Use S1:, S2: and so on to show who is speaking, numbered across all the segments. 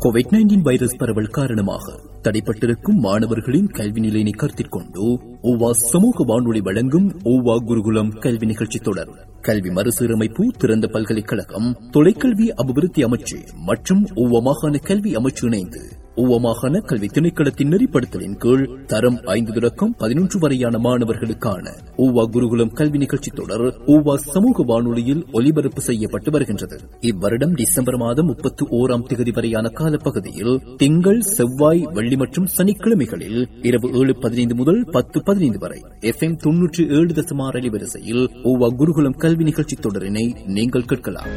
S1: Covid nineteen virus பரவல் காரணமாக தடைப்பட்டிருக்கும் மாணவர்களின் கல்வி நிலையினை கருத்தில் கொண்டு ஓவா சமூக வானொலி வழங்கும் ஓவா குருகுலம் கல்வி நிகழ்ச்சி தொடர் கல்வி மறுசீரமைப்பு திறந்த பல்கலைக்கழகம் தொலைக்கல்வி அபிவிருத்தி அமைச்சு மற்றும் ஓவா மாகாண கல்வி அமைச்சு இணைந்து ஓவா மாகாண கல்வி திணைக்களத்தின் நெறிப்படுத்தலின் கீழ் தரம் ஐந்து தொடக்கம் பதினொன்று வரையான மாணவர்களுக்கான ஓவா குருகுலம் கல்வி நிகழ்ச்சி தொடர் ஓவா சமூக வானொலியில் ஒலிபரப்பு செய்யப்பட்டு வருகின்றது இவ்வருடம் டிசம்பர் மாதம் முப்பத்தி ஓராம் தேதி வரையான காலப்பகுதியில் திங்கள் செவ்வாய் வெள்ளி மற்றும் சனிக்கிழமைகளில் இரவு ஏழு பதினைந்து முதல் பத்து பதினைந்து வரை எஃப் எம் தொன்னூற்றி ஏழு தசமார் அலைவரிசையில் ஓவா குருகுலம் கல்வி நிகழ்ச்சி தொடரினை நீங்கள் கேட்கலாம்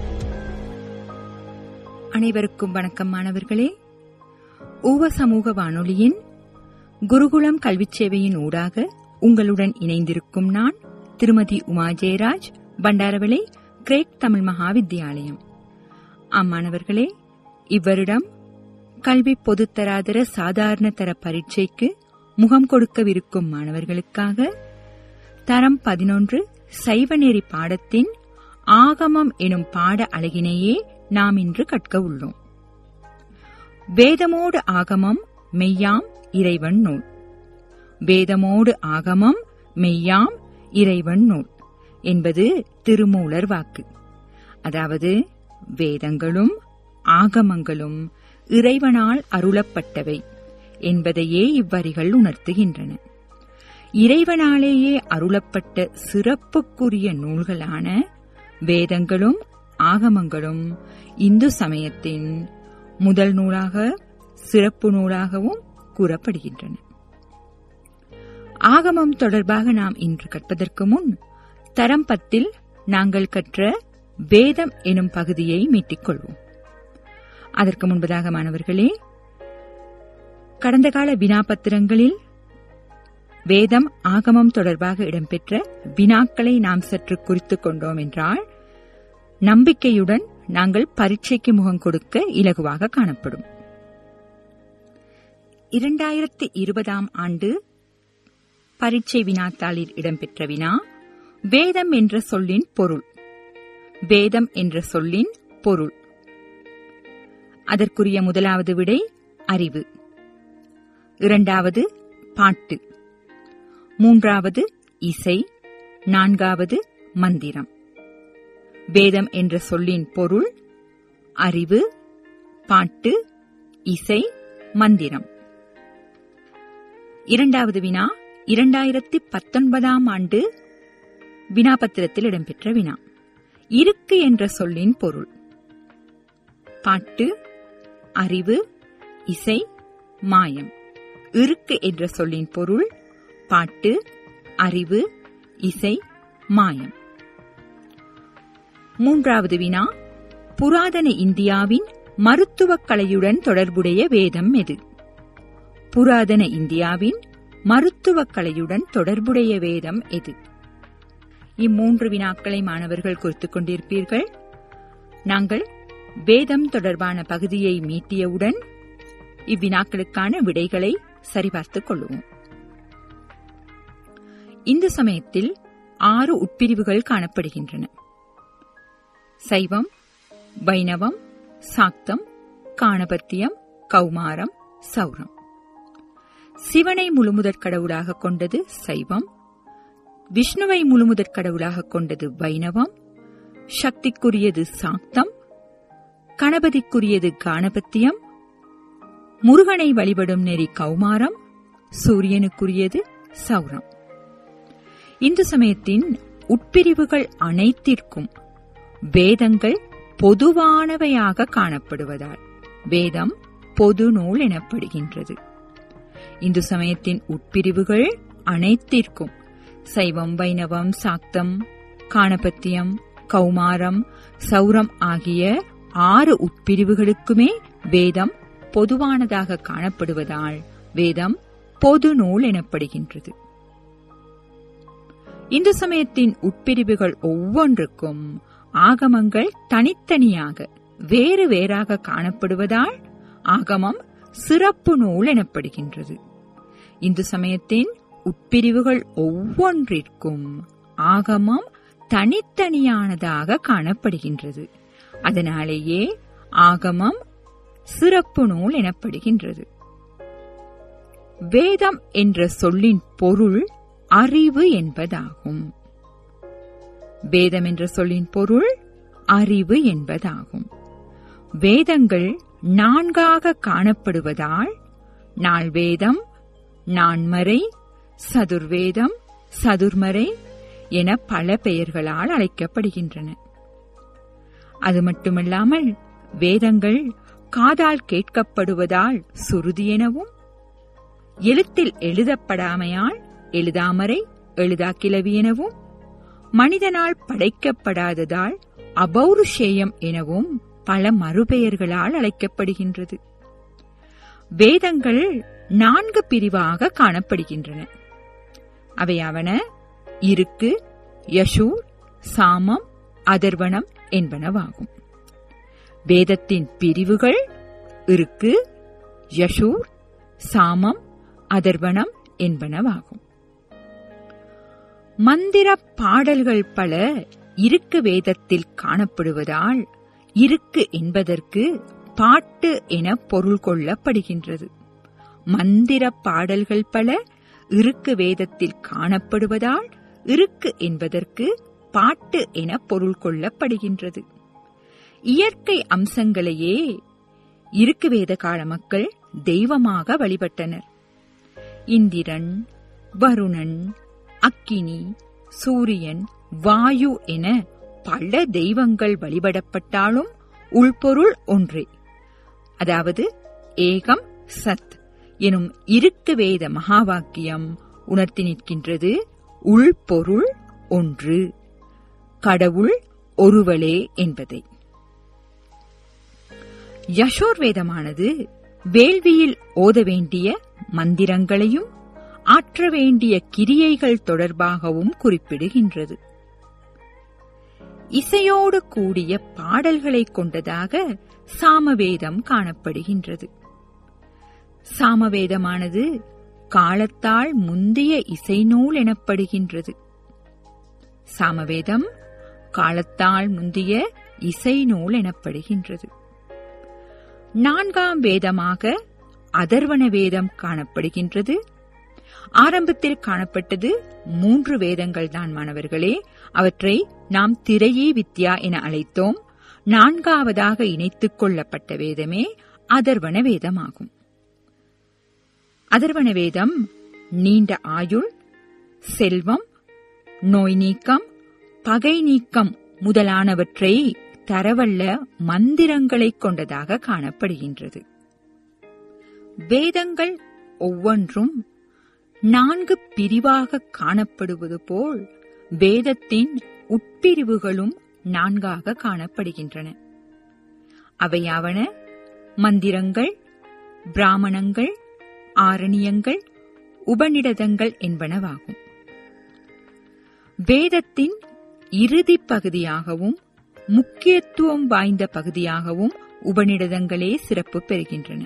S2: அனைவருக்கும் வணக்கம் மாணவர்களே ஊவ சமூக வானொலியின் குருகுலம் கல்விச் சேவையின் ஊடாக உங்களுடன் இணைந்திருக்கும் நான் திருமதி உமா ஜெயராஜ் பண்டாரவளை கிரேக் தமிழ் மகாவித்தியாலயம் அம்மாணவர்களே இவ்வருடம் கல்வி பொதுத்தராதர சாதாரண தர பரீட்சைக்கு முகம் கொடுக்கவிருக்கும் மாணவர்களுக்காக தரம் பதினொன்று சைவநெறி பாடத்தின் ஆகமம் எனும் பாட அழகினையே நாம் இன்று கற்க உள்ளோம் வேதமோடு ஆகமம் மெய்யாம் இறைவன் நூல் வேதமோடு ஆகமம் மெய்யாம் இறைவன் நூல் என்பது திருமூலர் வாக்கு அதாவது வேதங்களும் ஆகமங்களும் இறைவனால் அருளப்பட்டவை என்பதையே இவ்வரிகள் உணர்த்துகின்றன இறைவனாலேயே அருளப்பட்ட சிறப்புக்குரிய நூல்களான வேதங்களும் ஆகமங்களும் இந்து சமயத்தின் முதல் நூலாக சிறப்பு நூலாகவும் கூறப்படுகின்றன ஆகமம் தொடர்பாக நாம் இன்று கற்பதற்கு முன் தரம் பத்தில் நாங்கள் கற்ற வேதம் எனும் பகுதியை மீட்டிக் கொள்வோம் அதற்கு முன்பதாக மாணவர்களே கடந்த கால வினாபத்திரங்களில் வேதம் ஆகமம் தொடர்பாக இடம்பெற்ற வினாக்களை நாம் சற்று குறித்துக் கொண்டோம் என்றால் நம்பிக்கையுடன் நாங்கள் பரீட்சைக்கு முகம் கொடுக்க இலகுவாக காணப்படும் இரண்டாயிரத்தி இருபதாம் ஆண்டு பரீட்சை வினாத்தாளில் இடம்பெற்ற வினா வேதம் என்ற சொல்லின் பொருள் வேதம் என்ற சொல்லின் பொருள் அதற்குரிய முதலாவது விடை அறிவு இரண்டாவது பாட்டு மூன்றாவது இசை நான்காவது மந்திரம் வேதம் என்ற சொல்லின் பொருள் அறிவு பாட்டு இசை மந்திரம் இரண்டாவது வினா இரண்டாயிரத்தி பத்தொன்பதாம் ஆண்டு வினாபத்திரத்தில் இடம்பெற்ற வினா இருக்கு என்ற சொல்லின் பொருள் பாட்டு அறிவு இசை மாயம் இருக்கு என்ற சொல்லின் பொருள் பாட்டு அறிவு இசை மாயம் மூன்றாவது வினா புராதன இந்தியாவின் மருத்துவக் கலையுடன் தொடர்புடைய வேதம் எது புராதன இந்தியாவின் மருத்துவக் கலையுடன் தொடர்புடைய வேதம் எது இம்மூன்று வினாக்களை மாணவர்கள் குறித்துக் கொண்டிருப்பீர்கள் நாங்கள் வேதம் தொடர்பான பகுதியை மீட்டியவுடன் இவ்வினாக்களுக்கான விடைகளை சரிபார்த்துக் கொள்வோம் இந்த சமயத்தில் ஆறு உட்பிரிவுகள் காணப்படுகின்றன சைவம் வைணவம் சாக்தம் காணபத்தியம் கௌமாரம் சௌரம் சிவனை முழுமுதற் கடவுளாக கொண்டது சைவம் விஷ்ணுவை முழுமுதற் கடவுளாக கொண்டது வைணவம் சக்திக்குரியது சாக்தம் கணபதிக்குரியது காணபத்தியம் முருகனை வழிபடும் நெறி கௌமாரம் சூரியனுக்குரியது சௌரம் இந்து சமயத்தின் உட்பிரிவுகள் அனைத்திற்கும் வேதங்கள் பொதுவானவையாக காணப்படுவதால் வேதம் பொது நூல் எனப்படுகின்றது இந்து சமயத்தின் உட்பிரிவுகள் அனைத்திற்கும் சைவம் வைணவம் சாக்தம் காணபத்தியம் கௌமாரம் சௌரம் ஆகிய ஆறு உட்பிரிவுகளுக்குமே வேதம் பொதுவானதாக காணப்படுவதால் வேதம் பொது நூல் எனப்படுகின்றது இந்து சமயத்தின் உட்பிரிவுகள் ஒவ்வொன்றுக்கும் ஆகமங்கள் தனித்தனியாக வேறு வேறாக காணப்படுவதால் ஆகமம் சிறப்பு நூல் எனப்படுகின்றது இந்து சமயத்தின் உட்பிரிவுகள் ஒவ்வொன்றிற்கும் ஆகமம் தனித்தனியானதாக காணப்படுகின்றது அதனாலேயே ஆகமம் சிறப்பு நூல் எனப்படுகின்றது வேதம் என்ற சொல்லின் பொருள் அறிவு என்பதாகும் வேதம் என்ற சொல்லின் பொருள் அறிவு என்பதாகும் வேதங்கள் நான்காக காணப்படுவதால் நால்வேதம் நான்மறை சதுர்வேதம் சதுர்மறை என பல பெயர்களால் அழைக்கப்படுகின்றன அது மட்டுமல்லாமல் வேதங்கள் காதால் கேட்கப்படுவதால் சுருதி எனவும் எழுத்தில் எழுதப்படாமையால் எழுதாமறை எழுதாக்கிழவி எனவும் மனிதனால் படைக்கப்படாததால் அபௌருஷேயம் எனவும் பல மறுபெயர்களால் அழைக்கப்படுகின்றது வேதங்கள் நான்கு பிரிவாக காணப்படுகின்றன அவையாவன இருக்கு யசூர் சாமம் அதர்வனம் என்பனவாகும் வேதத்தின் பிரிவுகள் இருக்கு யசூர் சாமம் அதர்வனம் என்பனவாகும் மந்திர பாடல்கள் பல இருக்கு வேதத்தில் காணப்படுவதால் இருக்கு என்பதற்கு பாட்டு என பொருள் கொள்ளப்படுகின்றது மந்திர பாடல்கள் பல இருக்கு வேதத்தில் காணப்படுவதால் இருக்கு என்பதற்கு பாட்டு என பொருள் கொள்ளப்படுகின்றது இயற்கை அம்சங்களையே இருக்கு வேத கால மக்கள் தெய்வமாக வழிபட்டனர் இந்திரன் வருணன் அக்கினி சூரியன் வாயு என பல தெய்வங்கள் வழிபடப்பட்டாலும் உள்பொருள் ஒன்றே அதாவது ஏகம் சத் எனும் இருக்கு வேத மகாவாக்கியம் உணர்த்தி நிற்கின்றது உள்பொருள் ஒன்று கடவுள் ஒருவளே என்பதை யசோர் வேதமானது வேள்வியில் ஓத வேண்டிய மந்திரங்களையும் ஆற்ற வேண்டிய கிரியைகள் தொடர்பாகவும் குறிப்பிடுகின்றது இசையோடு கூடிய பாடல்களை கொண்டதாக சாமவேதம் காணப்படுகின்றது சாமவேதமானது காலத்தால் முந்திய இசைநூல் எனப்படுகின்றது சாமவேதம் காலத்தால் முந்திய இசைநூல் எனப்படுகின்றது நான்காம் வேதமாக அதர்வன வேதம் காணப்படுகின்றது ஆரம்பத்தில் காணப்பட்டது மூன்று வேதங்கள் தான் மாணவர்களே அவற்றை நாம் திரையே வித்யா என அழைத்தோம் நான்காவதாக இணைத்துக் கொள்ளப்பட்ட வேதமே அதர்வன வேதமாகும் அதர்வன வேதம் நீண்ட ஆயுள் செல்வம் நோய் நீக்கம் பகை நீக்கம் முதலானவற்றை தரவல்ல மந்திரங்களை கொண்டதாக காணப்படுகின்றது வேதங்கள் ஒவ்வொன்றும் நான்கு பிரிவாக காணப்படுவது போல் வேதத்தின் உட்பிரிவுகளும் நான்காக காணப்படுகின்றன அவையாவன மந்திரங்கள் பிராமணங்கள் ஆரணியங்கள் உபநிடதங்கள் என்பனவாகும் வேதத்தின் இறுதி பகுதியாகவும் முக்கியத்துவம் வாய்ந்த பகுதியாகவும் உபநிடதங்களே சிறப்பு பெறுகின்றன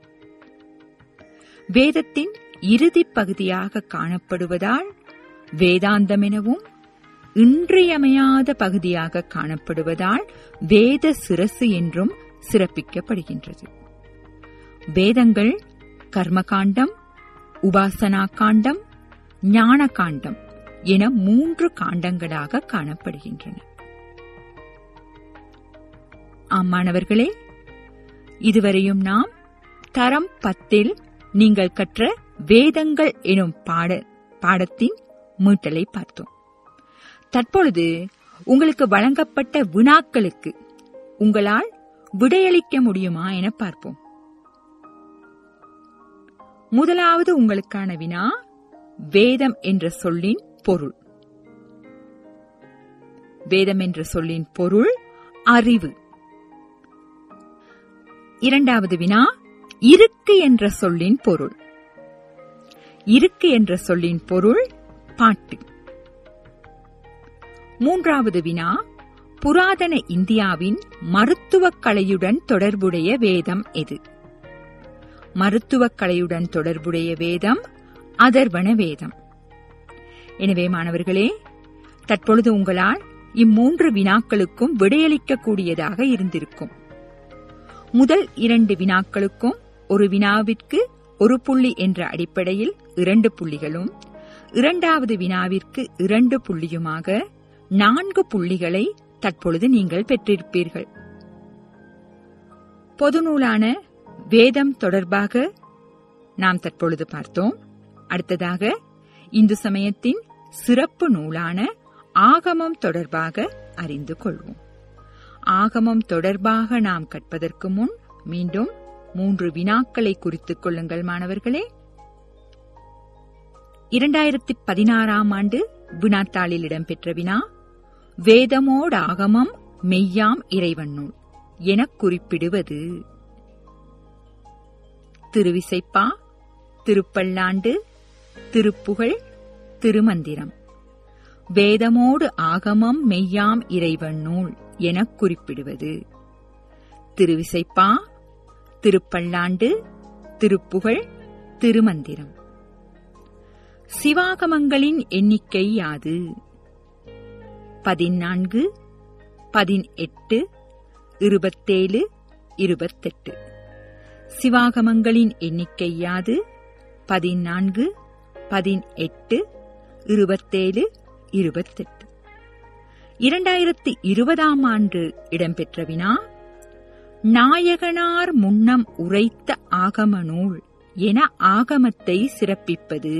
S2: வேதத்தின் இறுதி பகுதியாக காணப்படுவதால் வேதாந்தம் எனவும் இன்றியமையாத பகுதியாக காணப்படுவதால் வேத சிரசு என்றும் சிறப்பிக்கப்படுகின்றது வேதங்கள் கர்மகாண்டம் உபாசனா காண்டம் ஞான காண்டம் என மூன்று காண்டங்களாக காணப்படுகின்றன ஆமாணவர்களே இதுவரையும் நாம் தரம் பத்தில் நீங்கள் கற்ற வேதங்கள் எனும் பாட பாடத்தின் மீட்டலை பார்த்தோம் தற்பொழுது உங்களுக்கு வழங்கப்பட்ட வினாக்களுக்கு உங்களால் விடையளிக்க முடியுமா என பார்ப்போம் முதலாவது உங்களுக்கான வினா வேதம் என்ற சொல்லின் பொருள் வேதம் என்ற சொல்லின் பொருள் அறிவு இரண்டாவது வினா இருக்கு என்ற சொல்லின் பொருள் இருக்கு என்ற சொல்லின் பொருள் பாட்டு மூன்றாவது வினா புராதன இந்தியாவின் மருத்துவக் கலையுடன் தொடர்புடைய வேதம் எது மருத்துவக் கலையுடன் தொடர்புடைய வேதம் அதர்வன வேதம் எனவே மாணவர்களே தற்பொழுது உங்களால் இம்மூன்று வினாக்களுக்கும் விடையளிக்கக்கூடியதாக இருந்திருக்கும் முதல் இரண்டு வினாக்களுக்கும் ஒரு வினாவிற்கு ஒரு புள்ளி என்ற அடிப்படையில் இரண்டு புள்ளிகளும் இரண்டாவது வினாவிற்கு இரண்டு புள்ளியுமாக நான்கு புள்ளிகளை தற்பொழுது நீங்கள் பெற்றிருப்பீர்கள் பொது நூலான வேதம் தொடர்பாக நாம் தற்பொழுது பார்த்தோம் அடுத்ததாக இந்து சமயத்தின் சிறப்பு நூலான ஆகமம் தொடர்பாக அறிந்து கொள்வோம் ஆகமம் தொடர்பாக நாம் கற்பதற்கு முன் மீண்டும் மூன்று வினாக்களை குறித்துக் கொள்ளுங்கள் மாணவர்களே இரண்டாயிரத்தி பதினாறாம் ஆண்டு வினாத்தாளில் இடம்பெற்ற வினா வேதமோடு ஆகமம் மெய்யாம் இறைவன் நூல் எனக் குறிப்பிடுவது திருவிசைப்பா திருப்பல்லாண்டு திருப்புகழ் திருமந்திரம் வேதமோடு ஆகமம் மெய்யாம் இறைவன் நூல் எனக் குறிப்பிடுவது திருவிசைப்பா திருப்பல்லாண்டு திருப்புகழ் திருமந்திரம் சிவாகமங்களின் எண்ணிக்கை யாது பதினான்கு பதினெட்டு இருபத்தேழு இருபத்தெட்டு சிவாகமங்களின் எண்ணிக்கை யாது பதினான்கு பதினெட்டு இருபத்தேழு இருபத்தெட்டு இரண்டாயிரத்தி இருபதாம் ஆண்டு இடம்பெற்ற வினா நாயகனார் முன்னம் உரைத்த ஆகம நூல் என ஆகமத்தை சிறப்பிப்பது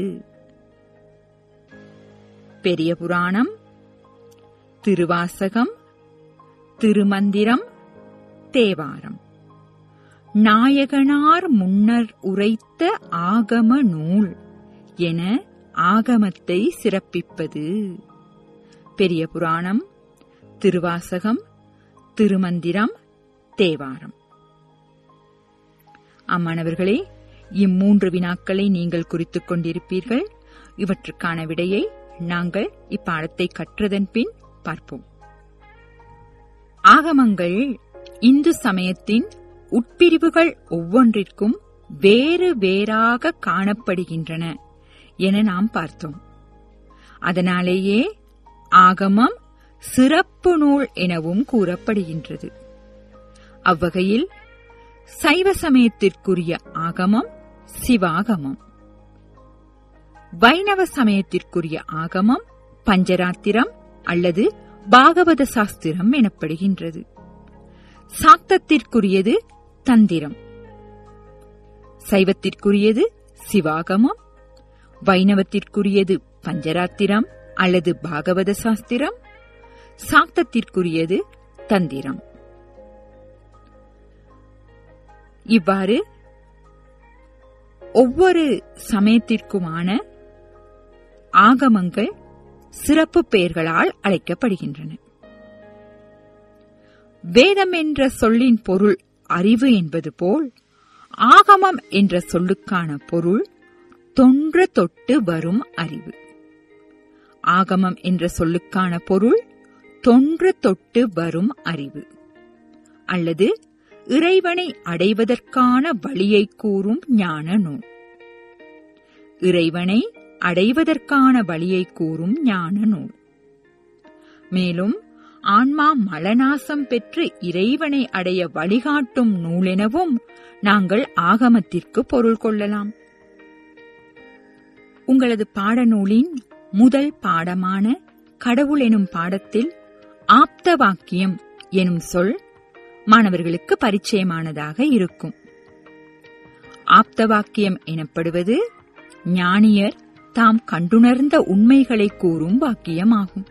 S2: பெரிய புராணம் திருவாசகம் திருமந்திரம் தேவாரம் நாயகனார் முன்னர் உரைத்த ஆகம நூல் என ஆகமத்தை சிறப்பிப்பது பெரிய புராணம் திருவாசகம் திருமந்திரம் தேவாரம் அம்மாணவர்களே இம்மூன்று வினாக்களை நீங்கள் குறித்துக் கொண்டிருப்பீர்கள் இவற்றுக்கான விடையை நாங்கள் இப்பாடத்தை கற்றதன் பின் பார்ப்போம் ஆகமங்கள் இந்து சமயத்தின் உட்பிரிவுகள் ஒவ்வொன்றிற்கும் வேறு வேறாக காணப்படுகின்றன என நாம் பார்த்தோம் அதனாலேயே ஆகமம் சிறப்பு நூல் எனவும் கூறப்படுகின்றது அவ்வகையில் சைவ சமயத்திற்குரிய ஆகமம் சிவாகமம் வைணவ சமயத்திற்குரிய ஆகமம் பஞ்சராத்திரம் அல்லது பாகவத சாஸ்திரம் எனப்படுகின்றது சாக்தத்திற்குரியது தந்திரம் சைவத்திற்குரியது சிவாகமம் வைணவத்திற்குரியது பஞ்சராத்திரம் அல்லது பாகவத சாஸ்திரம் சாக்தத்திற்குரியது தந்திரம் இவ்வாறு ஒவ்வொரு சமயத்திற்குமான ஆகமங்கள் சிறப்பு பெயர்களால் அழைக்கப்படுகின்றன வேதம் என்ற சொல்லின் பொருள் அறிவு என்பது போல் ஆகமம் என்ற சொல்லுக்கான பொருள் தொன்று தொட்டு வரும் அறிவு ஆகமம் என்ற சொல்லுக்கான பொருள் தொன்று தொட்டு வரும் அறிவு அல்லது இறைவனை அடைவதற்கான வழியை கூறும் ஞான நூல் இறைவனை அடைவதற்கான வழியை கூறும் ஞான நூல் மேலும் ஆன்மா மலநாசம் பெற்று இறைவனை அடைய வழிகாட்டும் நூலெனவும் நாங்கள் ஆகமத்திற்கு பொருள் கொள்ளலாம் உங்களது பாடநூலின் முதல் பாடமான கடவுள் எனும் பாடத்தில் ஆப்த வாக்கியம் எனும் சொல் மாணவர்களுக்கு பரிச்சயமானதாக இருக்கும் ஆப்த வாக்கியம் எனப்படுவது ஞானியர் தாம் கண்டுணர்ந்த உண்மைகளை கூறும் வாக்கியமாகும்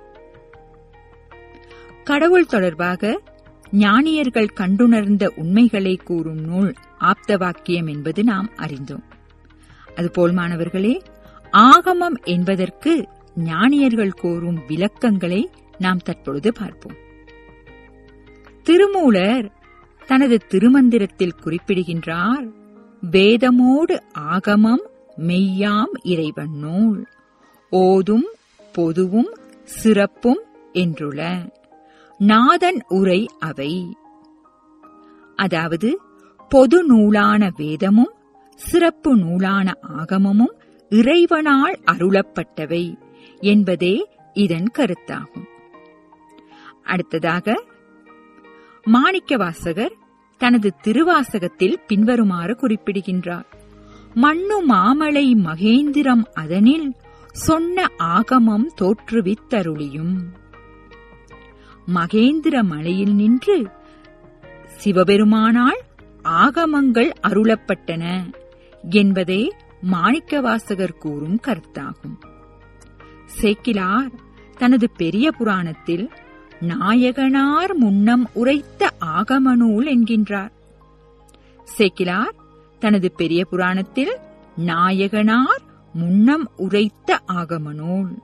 S2: கடவுள் தொடர்பாக ஞானியர்கள் கண்டுணர்ந்த உண்மைகளை கூறும் நூல் ஆப்த வாக்கியம் என்பது நாம் அறிந்தோம் அதுபோல் மாணவர்களே ஆகமம் என்பதற்கு ஞானியர்கள் கூறும் விளக்கங்களை நாம் தற்பொழுது பார்ப்போம் திருமூலர் தனது திருமந்திரத்தில் குறிப்பிடுகின்றார் வேதமோடு ஆகமம் மெய்யாம் இறைவன் நூல் ஓதும் பொதுவும் சிறப்பும் என்றுள நாதன் உரை அவை அதாவது பொது நூலான வேதமும் சிறப்பு நூலான ஆகமமும் இறைவனால் அருளப்பட்டவை என்பதே இதன் கருத்தாகும் அடுத்ததாக மாணிக்க வாசகர் தனது திருவாசகத்தில் பின்வருமாறு குறிப்பிடுகின்றார் மண்ணு மாமலை மகேந்திரம் அதனில் சொன்ன ஆகமம் தோற்றுவித்தருளியும் மகேந்திர மலையில் நின்று சிவபெருமானால் ஆகமங்கள் அருளப்பட்டன என்பதே மாணிக்கவாசகர் கூறும் கருத்தாகும் சேக்கிலார் தனது பெரிய புராணத்தில் நாயகனார் முன்னம் உரைத்த ஆகம நூல் என்கின்றார் சேக்கிலார் தனது பெரிய புராணத்தில் நாயகனார் முன்னம் உரைத்த ஆகம நூல்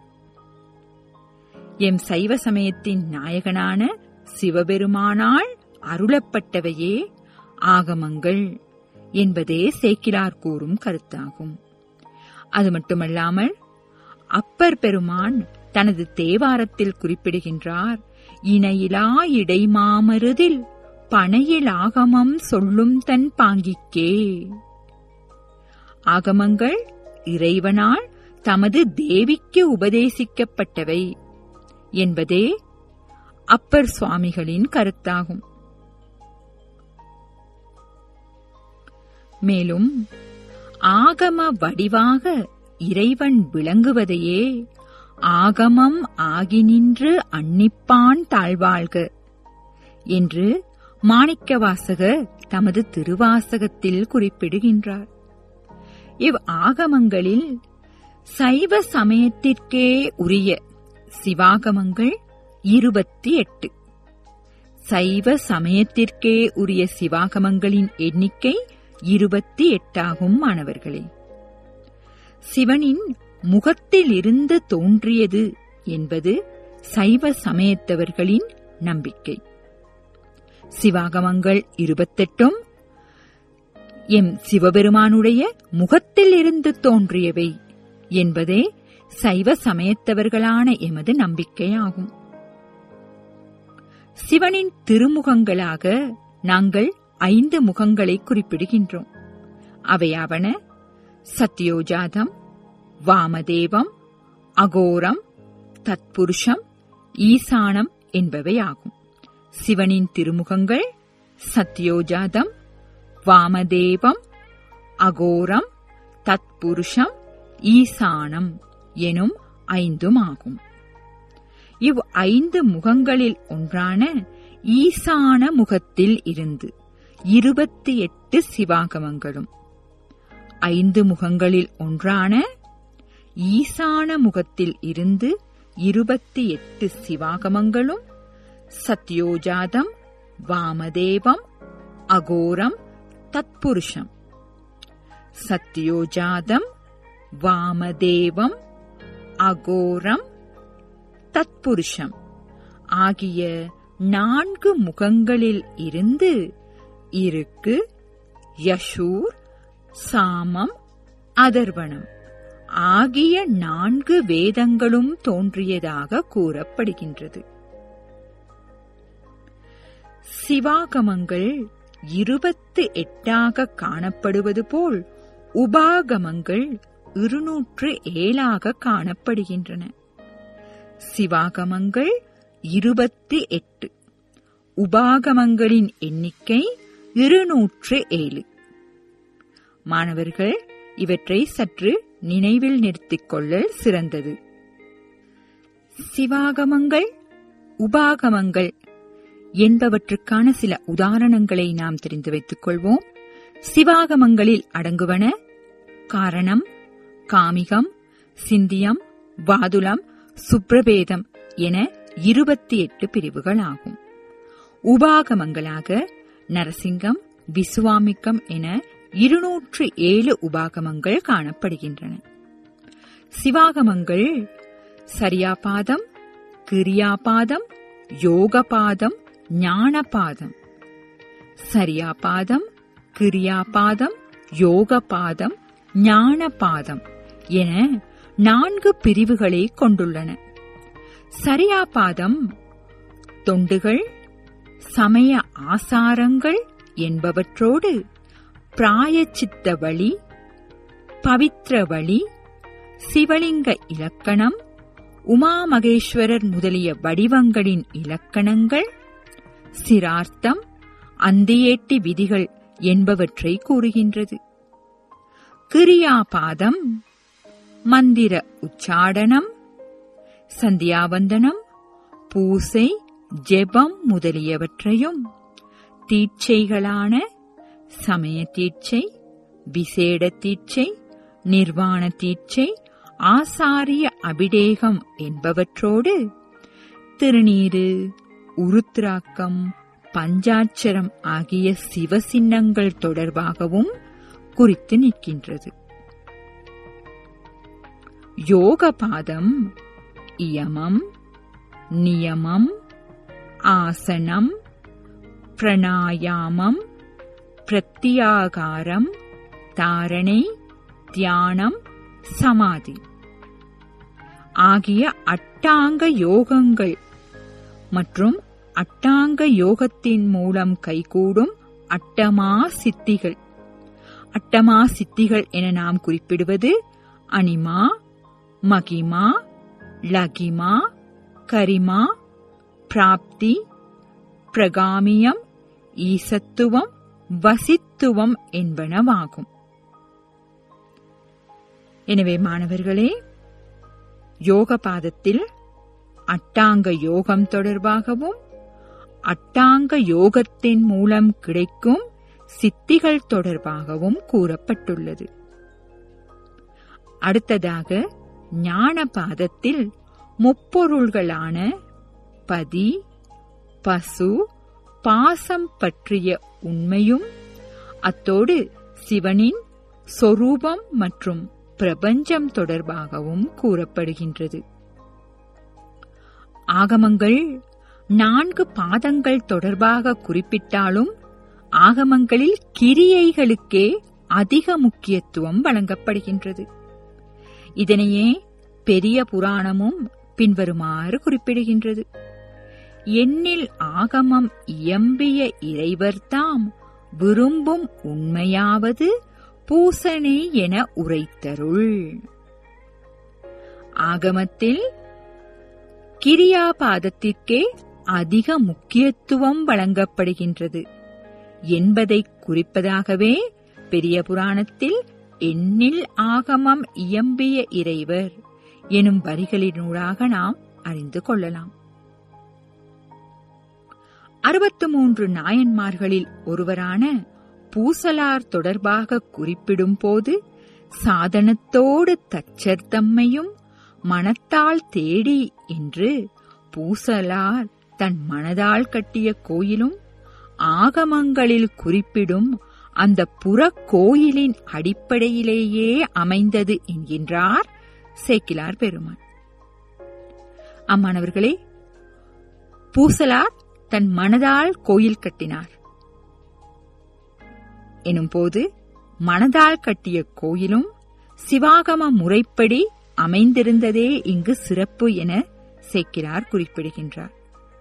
S2: எம் சைவ சமயத்தின் நாயகனான சிவபெருமானால் அருளப்பட்டவையே ஆகமங்கள் என்பதே சேக்கிலார் கூறும் கருத்தாகும் அது மட்டுமல்லாமல் அப்பர் பெருமான் தனது தேவாரத்தில் குறிப்பிடுகின்றார் இணையிலா இடைமாமருதில் பனையில் ஆகமம் சொல்லும் தன் பாங்கிக்கே ஆகமங்கள் இறைவனால் தமது தேவிக்கு உபதேசிக்கப்பட்டவை என்பதே அப்பர் சுவாமிகளின் கருத்தாகும் மேலும் ஆகம வடிவாக இறைவன் விளங்குவதையே ஆகமம் ஆகி நின்று அன்னிப்பான் தாழ்வாழ்க என்று மாணிக்கவாசகர் தமது திருவாசகத்தில் குறிப்பிடுகின்றார் இவ் ஆகமங்களில் சைவ சமயத்திற்கே உரிய சிவாகமங்கள் இருபத்தி எட்டு சைவ சமயத்திற்கே உரிய சிவாகமங்களின் எண்ணிக்கை இருபத்தி எட்டாகும் மாணவர்களே சிவனின் முகத்தில் இருந்து தோன்றியது என்பது சைவ சமயத்தவர்களின் நம்பிக்கை சிவாகமங்கள் இருபத்தெட்டும் எம் சிவபெருமானுடைய முகத்தில் இருந்து தோன்றியவை என்பதே சைவ சமயத்தவர்களான எமது நம்பிக்கையாகும் சிவனின் திருமுகங்களாக நாங்கள் ஐந்து முகங்களை குறிப்பிடுகின்றோம் அவையாவன சத்யோஜாதம் வாமதேவம் அகோரம் தத்புருஷம் ஈசானம் என்பவையாகும் சிவனின் திருமுகங்கள் சத்யோஜாதம் வாமதேவம் அகோரம் தத்புருஷம் ஈசானம் எனும் ஐந்துமாகும் இவ் ஐந்து முகங்களில் ஒன்றான ஈசான முகத்தில் இருந்து இருபத்தி எட்டு சிவாகமங்களும் ஐந்து முகங்களில் ஒன்றான ஈசான முகத்தில் இருந்து இருபத்தி எட்டு சிவாகமங்களும் சத்யோஜாதம் வாமதேவம் அகோரம் தத்புருஷம் சத்யோஜாதம் வாமதேவம் அகோரம் தத்புருஷம் ஆகிய நான்கு முகங்களில் இருந்து இருக்கு யசூர் சாமம் அதர்வணம் ஆகிய நான்கு வேதங்களும் தோன்றியதாக கூறப்படுகின்றது சிவாகமங்கள் இருபத்து எட்டாக காணப்படுவது போல் உபாகமங்கள் இருநூற்று ஏழாக காணப்படுகின்றன சிவாகமங்கள் இருபத்தி எட்டு உபாகமங்களின் எண்ணிக்கை இருநூற்று ஏழு மாணவர்கள் இவற்றை சற்று நினைவில் நிறுத்திக் கொள்ளல் சிறந்தது சிவாகமங்கள் உபாகமங்கள் என்பவற்றுக்கான சில உதாரணங்களை நாம் தெரிந்து வைத்துக் கொள்வோம் சிவாகமங்களில் அடங்குவன காரணம் காமிகம் சிந்தியம் வாதுலம் சுப்ரபேதம் என இருபத்தி எட்டு பிரிவுகள் ஆகும் உபாகமங்களாக நரசிங்கம் விசுவாமிக்கம் என இருநூற்று ஏழு உபாகமங்கள் காணப்படுகின்றன சிவாகமங்கள் சரியாபாதம் கிரியாபாதம் யோகபாதம் ஞானபாதம் சரியாபாதம் கிரியாபாதம் யோகபாதம் ஞானபாதம் என நான்கு பிரிவுகளை கொண்டுள்ளன சரியாபாதம் தொண்டுகள் சமய ஆசாரங்கள் என்பவற்றோடு பிராயச்சித்த வழி பவித்ர வழி சிவலிங்க இலக்கணம் உமாமகேஸ்வரர் முதலிய வடிவங்களின் இலக்கணங்கள் சிரார்த்தம் அந்தியேட்டி விதிகள் என்பவற்றை கூறுகின்றது கிரியாபாதம் மந்திர உச்சாடனம் சந்தியாவந்தனம் பூசை ஜெபம் முதலியவற்றையும் தீட்சைகளான சமய தீட்சை விசேட தீட்சை நிர்வாண தீட்சை ஆசாரிய அபிடேகம் என்பவற்றோடு திருநீரு உருத்ராக்கம் பஞ்சாட்சரம் ஆகிய சிவசின்னங்கள் தொடர்பாகவும் குறித்து நிற்கின்றது யோகபாதம் இயமம் நியமம் ஆசனம் பிரணாயாமம் பிரத்தியாகாரம் தாரணை தியானம் சமாதி ஆகிய அட்டாங்க யோகங்கள் மற்றும் அட்டாங்க யோகத்தின் மூலம் கைகூடும் அட்டமா சித்திகள் அட்டமா சித்திகள் என நாம் குறிப்பிடுவது அனிமா மகிமா லகிமா கரிமா பிராப்தி பிரகாமியம் ஈசத்துவம் வசித்துவம் என்பனவாகும் எனவே மாணவர்களே யோக பாதத்தில் அட்டாங்க யோகம் தொடர்பாகவும் அட்டாங்க யோகத்தின் மூலம் கிடைக்கும் சித்திகள் தொடர்பாகவும் கூறப்பட்டுள்ளது அடுத்ததாக ஞான பாதத்தில் முப்பொருள்களான பதி பசு பாசம் பற்றிய உண்மையும் அத்தோடு சிவனின் சொரூபம் மற்றும் பிரபஞ்சம் தொடர்பாகவும் கூறப்படுகின்றது ஆகமங்கள் நான்கு பாதங்கள் தொடர்பாக குறிப்பிட்டாலும் ஆகமங்களில் கிரியைகளுக்கே அதிக முக்கியத்துவம் வழங்கப்படுகின்றது இதனையே பெரிய புராணமும் பின்வருமாறு குறிப்பிடுகின்றது எண்ணில் ஆகமம் இயம்பிய இறைவர்தாம் விரும்பும் உண்மையாவது பூசணே என உரைத்தருள் ஆகமத்தில் கிரியாபாதத்திற்கே அதிக முக்கியத்துவம் வழங்கப்படுகின்றது என்பதை குறிப்பதாகவே பெரிய புராணத்தில் எண்ணில் ஆகமம் இயம்பிய இறைவர் எனும் வரிகளினூடாக நாம் அறிந்து கொள்ளலாம் அறுபத்து மூன்று நாயன்மார்களில் ஒருவரான பூசலார் தொடர்பாக குறிப்பிடும் போது சாதனத்தோடு தச்சர் தம்மையும் மனத்தால் தேடி என்று பூசலார் தன் மனதால் கட்டிய கோயிலும் ஆகமங்களில் குறிப்பிடும் அந்த புறக் கோயிலின் அடிப்படையிலேயே அமைந்தது என்கின்றார் சேக்கிலார் பெருமான் அம்மானவர்களே பூசலார் தன் மனதால் கோயில் கட்டினார் எனும்போது மனதால் கட்டிய கோயிலும் சிவாகம முறைப்படி அமைந்திருந்ததே இங்கு சிறப்பு என சேக்கிரார் குறிப்பிடுகின்றார்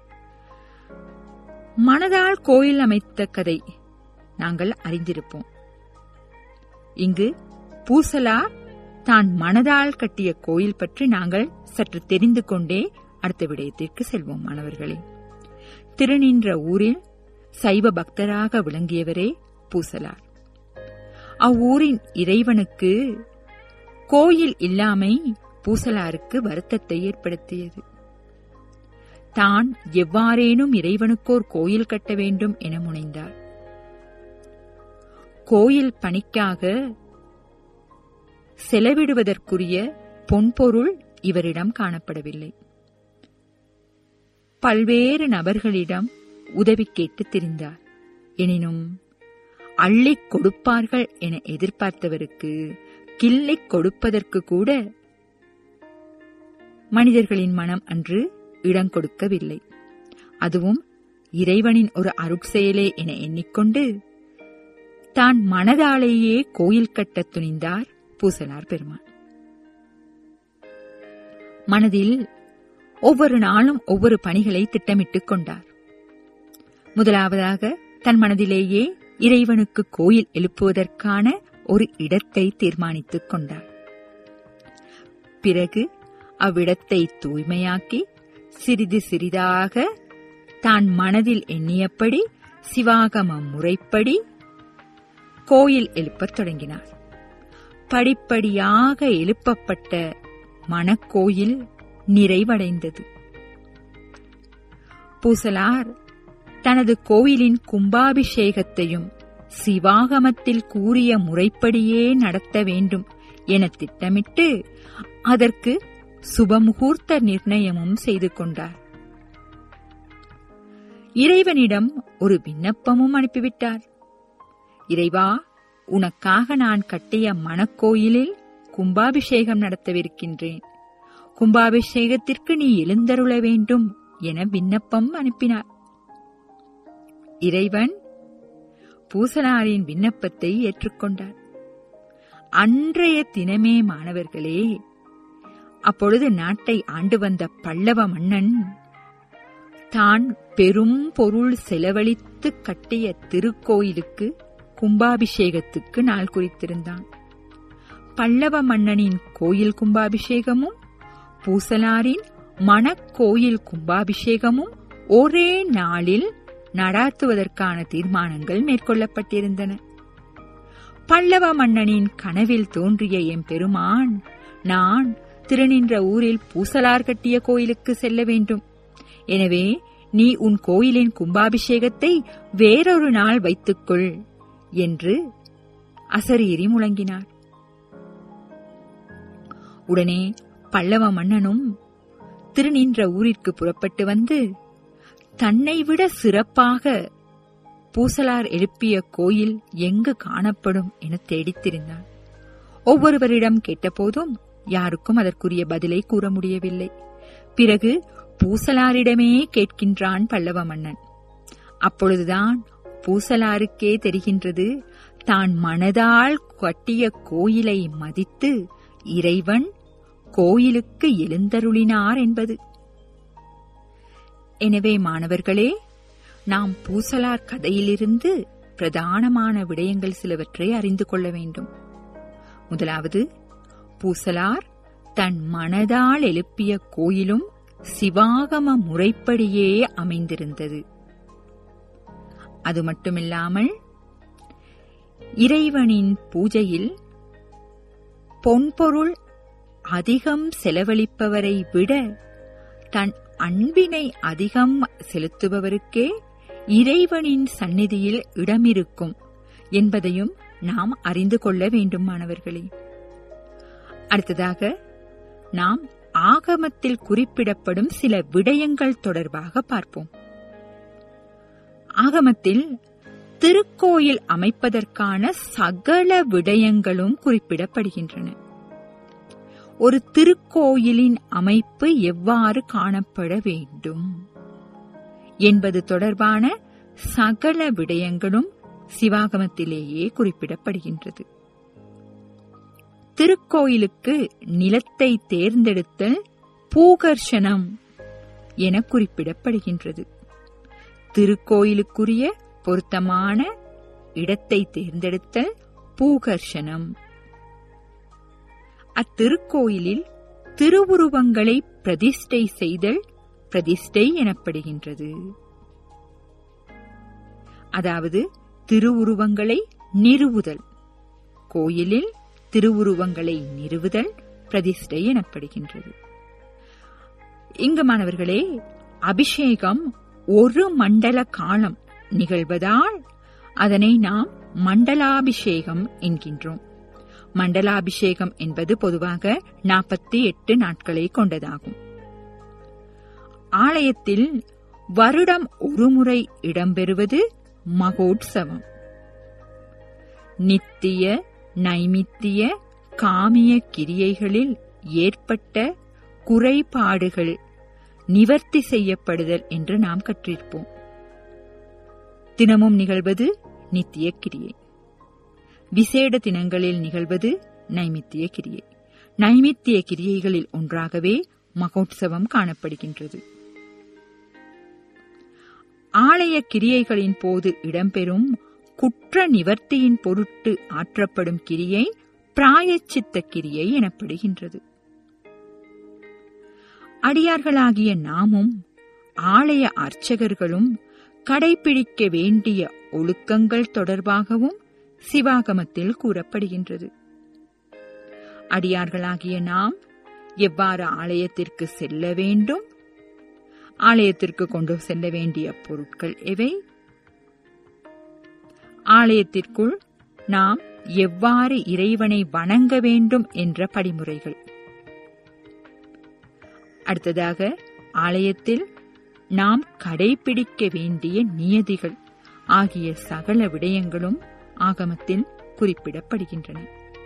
S2: மனதால் கோயில் அமைத்த கதை நாங்கள் அறிந்திருப்போம் இங்கு பூசலார் தான் மனதால் கட்டிய கோயில் பற்றி நாங்கள் சற்று தெரிந்து கொண்டே அடுத்த விடயத்திற்கு செல்வோம் மாணவர்களே திருநின்ற ஊரில் சைவ பக்தராக விளங்கியவரே பூசலார் அவ்வூரின் இறைவனுக்கு கோயில் இல்லாமை பூசலாருக்கு வருத்தத்தை ஏற்படுத்தியது தான் எவ்வாறேனும் இறைவனுக்கோர் கோயில் கட்ட வேண்டும் என முனைந்தார் கோயில் பணிக்காக செலவிடுவதற்குரிய பொன்பொருள் இவரிடம் காணப்படவில்லை பல்வேறு நபர்களிடம் உதவி கேட்டு திரிந்தார் எனினும் அள்ளிக் கொடுப்பார்கள் என எதிர்பார்த்தவருக்கு கிள்ளிக் கொடுப்பதற்கு கூட மனிதர்களின் மனம் அன்று இடம் கொடுக்கவில்லை அதுவும் இறைவனின் ஒரு அருட்செயலே என எண்ணிக்கொண்டு தான் மனதாலேயே கோயில் கட்ட துணிந்தார் பூசலார் பெருமான் மனதில் ஒவ்வொரு நாளும் ஒவ்வொரு பணிகளை திட்டமிட்டுக் கொண்டார் முதலாவதாக தன் மனதிலேயே இறைவனுக்கு கோயில் எழுப்புவதற்கான ஒரு இடத்தை தீர்மானித்துக் கொண்டார் பிறகு அவ்விடத்தை தூய்மையாக்கி சிறிது சிறிதாக தான் மனதில் எண்ணியபடி சிவாகம முறைப்படி கோயில் எழுப்பத் தொடங்கினார் படிப்படியாக எழுப்பப்பட்ட மணக்கோயில் நிறைவடைந்தது பூசலார் தனது கோயிலின் கும்பாபிஷேகத்தையும் சிவாகமத்தில் கூறிய முறைப்படியே நடத்த வேண்டும் என திட்டமிட்டு அதற்கு சுபமுகூர்த்த நிர்ணயமும் செய்து கொண்டார் இறைவனிடம் ஒரு விண்ணப்பமும் அனுப்பிவிட்டார் இறைவா உனக்காக நான் கட்டிய மணக்கோயிலில் கும்பாபிஷேகம் நடத்தவிருக்கின்றேன் கும்பாபிஷேகத்திற்கு நீ எழுந்தருள வேண்டும் என விண்ணப்பம் அனுப்பினார் இறைவன் பூசலாரின் விண்ணப்பத்தை ஏற்றுக்கொண்டார் அன்றைய தினமே மாணவர்களே அப்பொழுது நாட்டை ஆண்டு வந்த பல்லவ மன்னன் தான் பெரும் பொருள் செலவழித்து கட்டிய திருக்கோயிலுக்கு கும்பாபிஷேகத்துக்கு நாள் குறித்திருந்தான் பல்லவ மன்னனின் கோயில் கும்பாபிஷேகமும் பூசலாரின் மணக்கோயில் கும்பாபிஷேகமும் ஒரே நாளில் நடாத்துவதற்கான தீர்மானங்கள் மேற்கொள்ளப்பட்டிருந்தன பல்லவ மன்னனின் கனவில் தோன்றிய எம் பெருமான் நான் திருநின்ற ஊரில் பூசலார் கட்டிய கோயிலுக்கு செல்ல வேண்டும் எனவே நீ உன் கோயிலின் கும்பாபிஷேகத்தை வேறொரு நாள் வைத்துக்கொள் என்று அசரீரி முழங்கினார் உடனே பல்லவ மன்னனும் திருநின்ற ஊரிற்கு புறப்பட்டு வந்து தன்னை விட சிறப்பாக பூசலார் எழுப்பிய கோயில் எங்கு காணப்படும் என தேடித்திருந்தான் ஒவ்வொருவரிடம் கேட்டபோதும் யாருக்கும் அதற்குரிய பதிலை கூற முடியவில்லை பிறகு பூசலாரிடமே கேட்கின்றான் பல்லவ மன்னன் அப்பொழுதுதான் பூசலாருக்கே தெரிகின்றது தான் மனதால் கட்டிய கோயிலை மதித்து இறைவன் கோயிலுக்கு எழுந்தருளினார் என்பது எனவே மாணவர்களே நாம் பூசலார் கதையிலிருந்து பிரதானமான விடயங்கள் சிலவற்றை அறிந்து கொள்ள வேண்டும் முதலாவது பூசலார் தன் மனதால் எழுப்பிய கோயிலும் சிவாகம முறைப்படியே அமைந்திருந்தது அது மட்டுமில்லாமல் இறைவனின் பூஜையில் பொன்பொருள் அதிகம் செலவழிப்பவரை விட தன் அன்பினை அதிகம் செலுத்துபவருக்கே இறைவனின் சந்நிதியில் இடமிருக்கும் என்பதையும் நாம் அறிந்து கொள்ள வேண்டும் மாணவர்களே அடுத்ததாக நாம் ஆகமத்தில் குறிப்பிடப்படும் சில விடயங்கள் தொடர்பாக பார்ப்போம் ஆகமத்தில் திருக்கோயில் அமைப்பதற்கான சகல விடயங்களும் குறிப்பிடப்படுகின்றன ஒரு திருக்கோயிலின் அமைப்பு எவ்வாறு காணப்பட வேண்டும் என்பது தொடர்பான சகல விடயங்களும் சிவாகமத்திலேயே குறிப்பிடப்படுகின்றது திருக்கோயிலுக்கு நிலத்தை தேர்ந்தெடுத்தல் பூகர்ஷனம் என குறிப்பிடப்படுகின்றது திருக்கோயிலுக்குரிய பொருத்தமான இடத்தை தேர்ந்தெடுத்தல் பூகர்ஷனம் அத்திருக்கோயிலில் திருவுருவங்களை பிரதிஷ்டை செய்தல் பிரதிஷ்டை எனப்படுகின்றது அதாவது திருவுருவங்களை நிறுவுதல் கோயிலில் திருவுருவங்களை நிறுவுதல் பிரதிஷ்டை எனப்படுகின்றது இங்கு மாணவர்களே அபிஷேகம் ஒரு மண்டல காலம் நிகழ்வதால் அதனை நாம் மண்டலாபிஷேகம் என்கின்றோம் மண்டலாபிஷேகம் என்பது பொதுவாக நாற்பத்தி எட்டு நாட்களை கொண்டதாகும் ஆலயத்தில் வருடம் ஒருமுறை இடம்பெறுவது மகோத்சவம் நித்திய நைமித்திய காமிய கிரியைகளில் ஏற்பட்ட குறைபாடுகள் நிவர்த்தி செய்யப்படுதல் என்று நாம் கற்றிருப்போம் தினமும் நிகழ்வது நித்திய கிரியை விசேட தினங்களில் நிகழ்வது நைமித்திய கிரியை நைமித்திய கிரியைகளில் ஒன்றாகவே மகோத்சவம் காணப்படுகின்றது ஆலய கிரியைகளின் போது இடம்பெறும் குற்ற நிவர்த்தியின் பொருட்டு ஆற்றப்படும் கிரியை பிராயச்சித்த கிரியை எனப்படுகின்றது அடியார்களாகிய நாமும் ஆலய அர்ச்சகர்களும் கடைபிடிக்க வேண்டிய ஒழுக்கங்கள் தொடர்பாகவும் சிவாகமத்தில் கூறப்படுகின்றது அடியார்களாகிய நாம் எவ்வாறு ஆலயத்திற்கு செல்ல வேண்டும் ஆலயத்திற்கு கொண்டு செல்ல வேண்டிய பொருட்கள் எவை ஆலயத்திற்குள் நாம் எவ்வாறு இறைவனை வணங்க வேண்டும் என்ற படிமுறைகள் அடுத்ததாக ஆலயத்தில் நாம் கடைபிடிக்க வேண்டிய நியதிகள் ஆகிய சகல விடயங்களும் ஆகமத்தில் குறிப்பிடப்படுகின்றன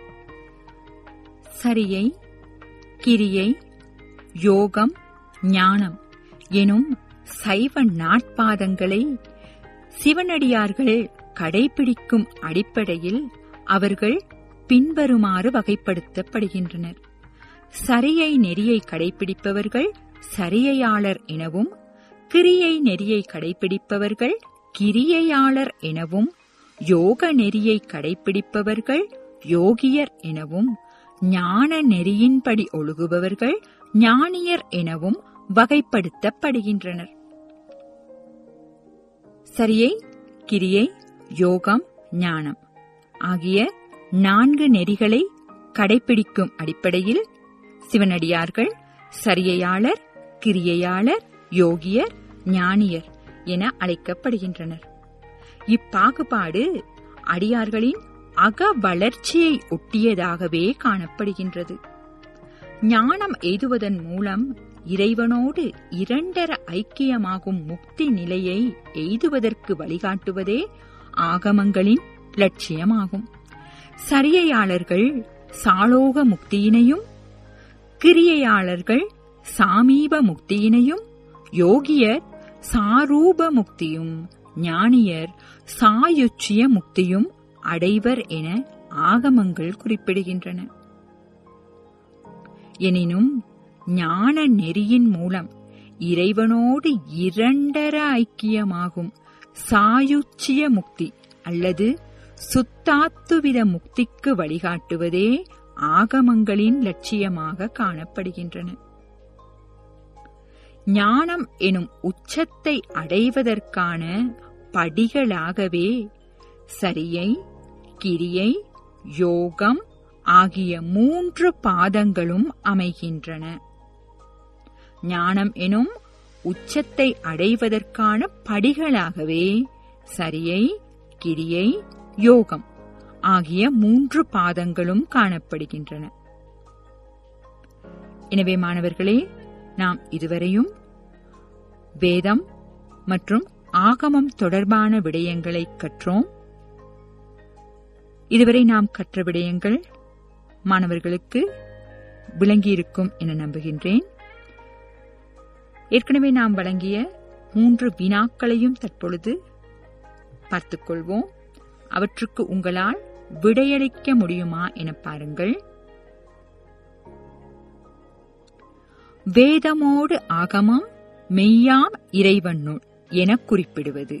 S2: சரியை கிரியை யோகம் ஞானம் எனும் சைவ நாட்பாதங்களை சிவனடியார்கள் கடைபிடிக்கும் அடிப்படையில் அவர்கள் பின்வருமாறு வகைப்படுத்தப்படுகின்றனர் சரியை நெறியை கடைபிடிப்பவர்கள் சரியையாளர் எனவும் கிரியை நெறியை கடைபிடிப்பவர்கள் கிரியையாளர் எனவும் யோக நெறியை கடைபிடிப்பவர்கள் யோகியர் எனவும் ஞான நெறியின்படி ஒழுகுபவர்கள் ஞானியர் எனவும் வகைப்படுத்தப்படுகின்றனர் சரியை கிரியை யோகம் ஞானம் ஆகிய நான்கு நெறிகளை கடைபிடிக்கும் அடிப்படையில் சிவனடியார்கள் சரியையாளர் கிரியையாளர் யோகியர் ஞானியர் என அழைக்கப்படுகின்றனர் இப்பாகுபாடு அடியார்களின் அக வளர்ச்சியை ஒட்டியதாகவே காணப்படுகின்றது ஞானம் எய்துவதன் மூலம் இறைவனோடு இரண்டர ஐக்கியமாகும் முக்தி நிலையை எய்துவதற்கு வழிகாட்டுவதே ஆகமங்களின் லட்சியமாகும் சரியையாளர்கள் சாலோக முக்தியினையும் கிரியையாளர்கள் சாமீப முக்தியினையும் யோகியர் சாரூப முக்தியும் ஞானியர் சாயுச்சிய முக்தியும் அடைவர் என ஆகமங்கள் குறிப்பிடுகின்றன எனினும் ஞான நெறியின் மூலம் இறைவனோடு இரண்டர ஐக்கியமாகும் சாயுச்சிய முக்தி அல்லது சுத்தாத்துவித முக்திக்கு வழிகாட்டுவதே ஆகமங்களின் லட்சியமாக காணப்படுகின்றன ஞானம் எனும் உச்சத்தை அடைவதற்கான படிகளாகவே சரியை கிரியை யோகம் ஆகிய மூன்று பாதங்களும் அமைகின்றன ஞானம் எனும் உச்சத்தை அடைவதற்கான படிகளாகவே சரியை கிரியை யோகம் ஆகிய மூன்று பாதங்களும் காணப்படுகின்றன எனவே மாணவர்களே நாம் இதுவரையும் வேதம் மற்றும் ஆகமம் தொடர்பான விடயங்களை கற்றோம் இதுவரை நாம் கற்ற விடயங்கள் மாணவர்களுக்கு விளங்கியிருக்கும் என நம்புகின்றேன் ஏற்கனவே நாம் வழங்கிய மூன்று வினாக்களையும் தற்பொழுது பார்த்துக் கொள்வோம் அவற்றுக்கு உங்களால் விடையளிக்க முடியுமா என பாருங்கள் வேதமோடு ஆகமம் மெய்யாம் இறைவன் நூல் என குறிப்பிடுவது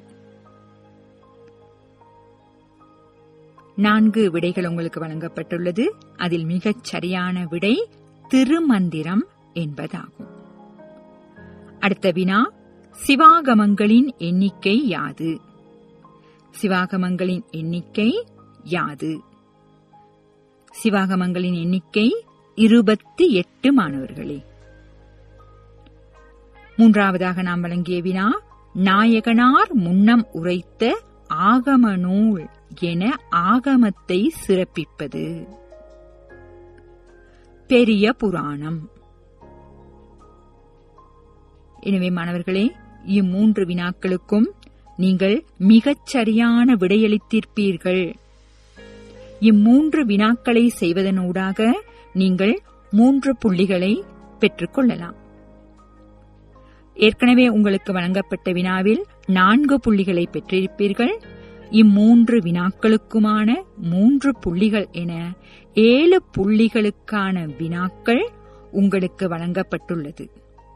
S2: நான்கு விடைகள் உங்களுக்கு வழங்கப்பட்டுள்ளது அதில் மிகச் சரியான விடை திருமந்திரம் என்பதாகும் அடுத்த வினா சிவாகமங்களின் எண்ணிக்கை யாது சிவாகமங்களின் எண்ணிக்கை யாது சிவாகமங்களின் எண்ணிக்கை இருபத்தி எட்டு மாணவர்களே மூன்றாவதாக நாம் வழங்கிய வினா நாயகனார் முன்னம் உரைத்த ஆகம நூல் என ஆகமத்தை சிறப்பிப்பது பெரிய புராணம் எனவே மாணவர்களே இம்மூன்று வினாக்களுக்கும் நீங்கள் மிகச் சரியான விடையளித்திருப்பீர்கள் இம்மூன்று வினாக்களை செய்வதனூடாக நீங்கள் மூன்று புள்ளிகளை பெற்றுக் கொள்ளலாம் ஏற்கனவே உங்களுக்கு வழங்கப்பட்ட வினாவில் நான்கு புள்ளிகளை பெற்றிருப்பீர்கள் இம்மூன்று வினாக்களுக்குமான மூன்று புள்ளிகள் என ஏழு புள்ளிகளுக்கான வினாக்கள் உங்களுக்கு வழங்கப்பட்டுள்ளது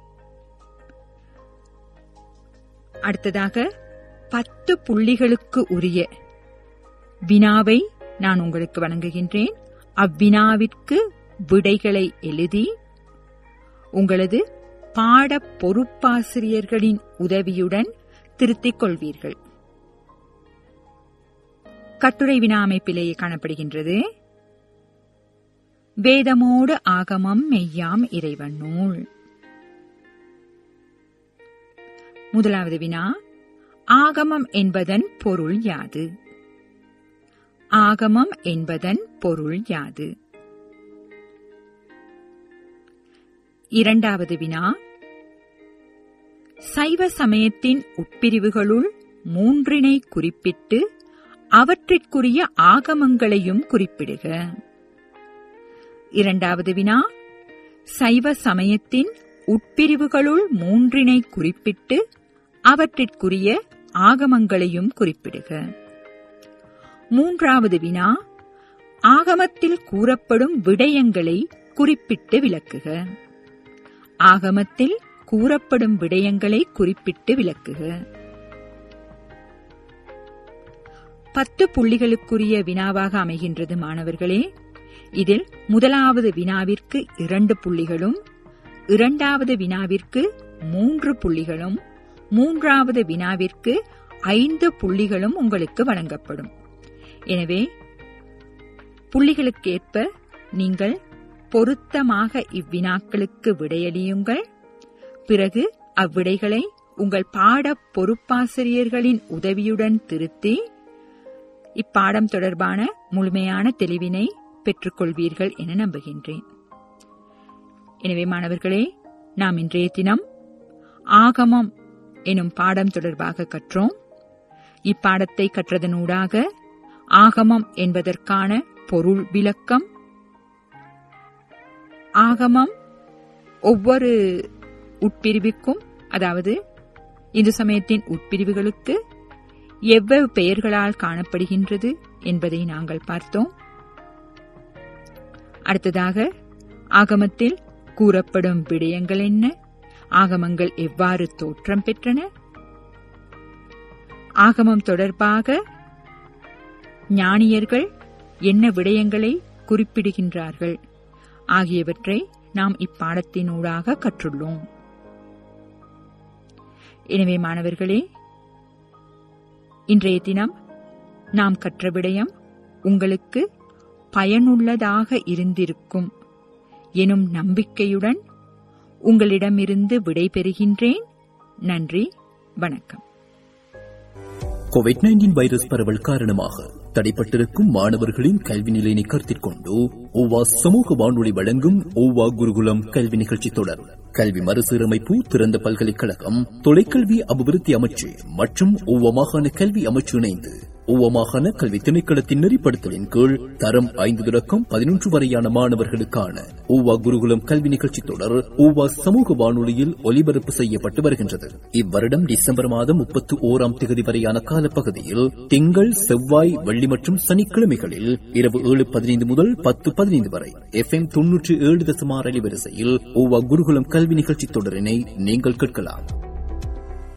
S2: அடுத்ததாக பத்து புள்ளிகளுக்கு உரிய வினாவை நான் உங்களுக்கு வழங்குகின்றேன் அவ்வினாவிற்கு விடைகளை எழுதி உங்களது பாட பொறுப்பாசிரியர்களின் உதவியுடன் திருத்திக் கொள்வீர்கள் கட்டுரை வினா அமைப்பிலேயே காணப்படுகின்றது வேதமோடு ஆகமம் மெய்யாம் இறைவன் நூல் முதலாவது வினா ஆகமம் என்பதன் பொருள் யாது ஆகமம் என்பதன் பொருள் யாது இரண்டாவது வினா சைவ சமயத்தின் உட்பிரிவுகளுள் மூன்றினை குறிப்பிட்டு அவற்றிற்குரிய ஆகமங்களையும் குறிப்பிடுக இரண்டாவது வினா சைவ சமயத்தின் உட்பிரிவுகளுள் மூன்றினை குறிப்பிட்டு அவற்றிற்குரிய ஆகமங்களையும் குறிப்பிடுக மூன்றாவது வினா ஆகமத்தில் கூறப்படும் விடயங்களை குறிப்பிட்டு விளக்குக ஆகமத்தில் கூறப்படும் விடயங்களை குறிப்பிட்டு விளக்குக பத்து புள்ளிகளுக்குரிய வினாவாக அமைகின்றது மாணவர்களே இதில் முதலாவது வினாவிற்கு இரண்டு புள்ளிகளும் இரண்டாவது வினாவிற்கு மூன்று புள்ளிகளும் மூன்றாவது வினாவிற்கு ஐந்து புள்ளிகளும் உங்களுக்கு வழங்கப்படும் எனவே புள்ளிகளுக்கேற்ப நீங்கள் பொருத்தமாக இவ்வினாக்களுக்கு விடையளியுங்கள் பிறகு அவ்விடைகளை உங்கள் பாட பொறுப்பாசிரியர்களின் உதவியுடன் திருத்தி இப்பாடம் தொடர்பான முழுமையான தெளிவினை பெற்றுக்கொள்வீர்கள் என நம்புகின்றேன் எனவே மாணவர்களே நாம் இன்றைய தினம் ஆகமம் எனும் பாடம் தொடர்பாக கற்றோம் இப்பாடத்தை கற்றதனூடாக ஆகமம் என்பதற்கான பொருள் விளக்கம் ஆகமம் ஒவ்வொரு உட்பிரிவுக்கும் அதாவது இந்து சமயத்தின் உட்பிரிவுகளுக்கு எவ்வளவு பெயர்களால் காணப்படுகின்றது என்பதை நாங்கள் பார்த்தோம் அடுத்ததாக ஆகமத்தில் கூறப்படும் விடயங்கள் என்ன ஆகமங்கள் எவ்வாறு தோற்றம் பெற்றன ஆகமம் தொடர்பாக ஞானியர்கள் என்ன விடயங்களை குறிப்பிடுகின்றார்கள் ஆகியவற்றை நாம் இப்பாடத்தினூடாக கற்றுள்ளோம் எனவே மாணவர்களே இன்றைய தினம் நாம் கற்ற விடயம் உங்களுக்கு பயனுள்ளதாக இருந்திருக்கும் எனும் நம்பிக்கையுடன் உங்களிடமிருந்து விடைபெறுகின்றேன் நன்றி வணக்கம்
S1: கோவிட் நைன்டீன் வைரஸ் பரவல் காரணமாக தடைப்பட்டிருக்கும் மாணவர்களின் கல்வி நிலையினை கருத்தில் கொண்டு ஓவா சமூக வானொலி வழங்கும் ஓவா குருகுலம் கல்வி நிகழ்ச்சி தொடர் கல்வி மறுசீரமைப்பு திறந்த பல்கலைக்கழகம் தொலைக்கல்வி அபிவிருத்தி அமைச்சு மற்றும் ஓவா மாகாண கல்வி அமைச்சு இணைந்து ஓவா மாகாண கல்வி திணைக்களத்தின் நெறிப்படுத்தலின் கீழ் தரம் ஐந்து தொடக்கம் பதினொன்று வரையான மாணவர்களுக்கான ஓவா குருகுலம் கல்வி நிகழ்ச்சி தொடர் ஓவா சமூக வானொலியில் ஒலிபரப்பு செய்யப்பட்டு வருகின்றது இவ்வருடம் டிசம்பர் மாதம் முப்பத்தி ஓராம் தேதி வரையான காலப்பகுதியில் திங்கள் செவ்வாய் வெள்ளி மற்றும் சனிக்கிழமைகளில் இரவு ஏழு பதினைந்து முதல் பத்து பதினைந்து வரை எஃப் எம் தொன்னூற்றி ஏழு தசமார் அலைவரிசையில் ஓவா குருகுலம் கல்வி நிகழ்ச்சி தொடரினை நீங்கள் கேட்கலாம்